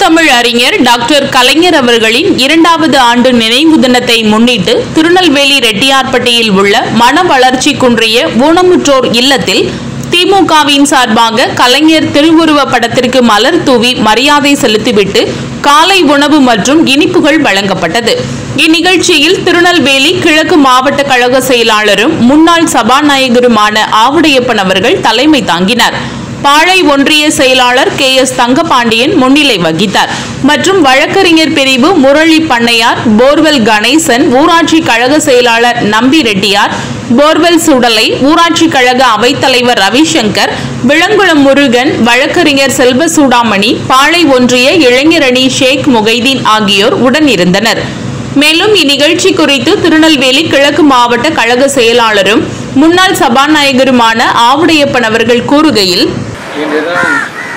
முத்தமிழ் அறிஞர் டாக்டர் கலைஞர் அவர்களின் இரண்டாவது ஆண்டு நினைவு தினத்தை முன்னிட்டு திருநெல்வேலி ரெட்டியார்பட்டியில் உள்ள மன வளர்ச்சி குன்றிய ஊனமுற்றோர் இல்லத்தில் திமுகவின் சார்பாக கலைஞர் திருவுருவ படத்திற்கு மலர் தூவி மரியாதை செலுத்திவிட்டு காலை உணவு மற்றும் இனிப்புகள் வழங்கப்பட்டது இந்நிகழ்ச்சியில் திருநெல்வேலி கிழக்கு மாவட்ட கழக செயலாளரும் முன்னாள் சபாநாயகருமான ஆவுடையப்பன் அவர்கள் தலைமை தாங்கினார் பாளை ஒன்றிய செயலாளர் கே எஸ் தங்கபாண்டியன் முன்னிலை வகித்தார் மற்றும் வழக்கறிஞர் பிரிவு முரளி பண்ணையார் போர்வெல் கணேசன் ஊராட்சி கழக செயலாளர் நம்பி ரெட்டியார் போர்வெல் சுடலை ஊராட்சி கழக அவைத்தலைவர் ரவிசங்கர் விளங்குளம் முருகன் வழக்கறிஞர் செல்வ சூடாமணி பாளை ஒன்றிய இளைஞரணி ஷேக் முகைதீன் ஆகியோர் உடன் இருந்தனர் மேலும் இந்நிகழ்ச்சி குறித்து திருநெல்வேலி கிழக்கு மாவட்ட கழக செயலாளரும் முன்னாள் சபாநாயகருமான ஆவுடையப்பன் அவர்கள் கூறுகையில் இன்று தினம்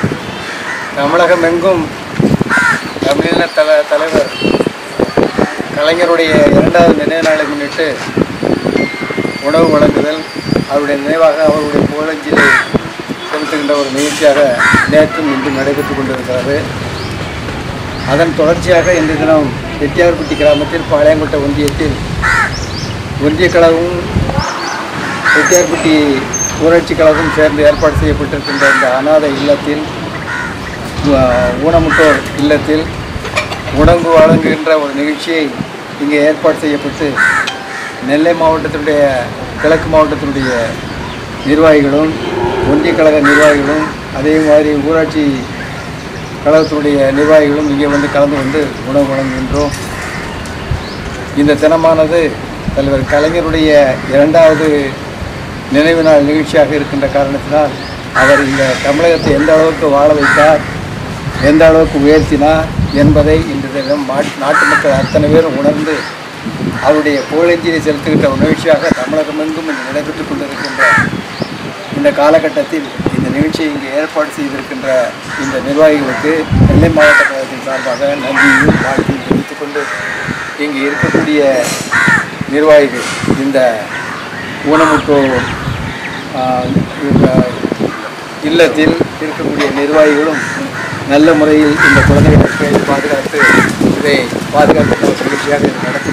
தமிழகம் எங்கும் தமிழின தல தலைவர் கலைஞருடைய இரண்டாவது நினைவு நாளை முன்னிட்டு உணவு வழங்குதல் அவருடைய நினைவாக அவருடைய புகழஞ்சிலை செலுத்துகின்ற ஒரு நிகழ்ச்சியாக நேற்றும் இன்று நடைபெற்று கொண்டிருக்கிறது அதன் தொடர்ச்சியாக இன்று தினம் வெட்டியார்பட்டி கிராமத்தில் பாளையங்கோட்டை ஒன்றியத்தில் ஒன்றிய கழகமும் ரெட்டியார்பட்டி ஊராட்சி கழகம் சேர்ந்து ஏற்பாடு செய்யப்பட்டிருக்கின்ற இந்த அனாதை இல்லத்தில் ஊ- ஊனமுற்றோர் இல்லத்தில் உணவு வழங்குகின்ற ஒரு நிகழ்ச்சியை இங்கே ஏற்பாடு செய்யப்பட்டு நெல்லை மாவட்டத்தினுடைய கிழக்கு மாவட்டத்தினுடைய நிர்வாகிகளும் ஒன்றிய கழக நிர்வாகிகளும் அதே மாதிரி ஊராட்சி கழகத்தினுடைய நிர்வாகிகளும் இங்கே வந்து கலந்து கொண்டு உணவு வழங்குகின்றோம் இந்த தினமானது தலைவர் கலைஞருடைய இரண்டாவது நினைவு நாள் நிகழ்ச்சியாக இருக்கின்ற காரணத்தினால் அவர் இந்த தமிழகத்தை எந்த அளவுக்கு வாழ வைத்தார் எந்த அளவுக்கு உயர்த்தினார் என்பதை இன்று தினம் மா- நாட்டு மக்கள் அத்தனை பேரும் உணர்ந்து அவருடைய புகழஞ்சியை செலுத்துகின்ற ஒரு நிகழ்ச்சியாக தமிழகமெங்கும் இன்று நடைபெற்றுக் கொண்டிருக்கின்ற இந்த காலகட்டத்தில் இந்த நிகழ்ச்சியை இங்கே ஏற்பாடு செய்திருக்கின்ற இந்த நிர்வாகிகளுக்கு நெல்லை மாவட்ட கழகத்தின் சார்பாக நன்றியும் வாழ்த்தையும் தெரிவித்துக் கொண்டு இங்கு இருக்கக்கூடிய நிர்வாகிகள் இந்த ஊனமுற்றோர் ஆ, இந்த இல்லத்தில் இருக்கக்கூடிய நிர்வாகிகளும் நல்ல முறையில் இந்த குழந்தைகளை பேணி பாதுகாத்து இதை பாதுகாக்கின்ற ஒரு நிகழ்ச்சியாக இதை நடத்தி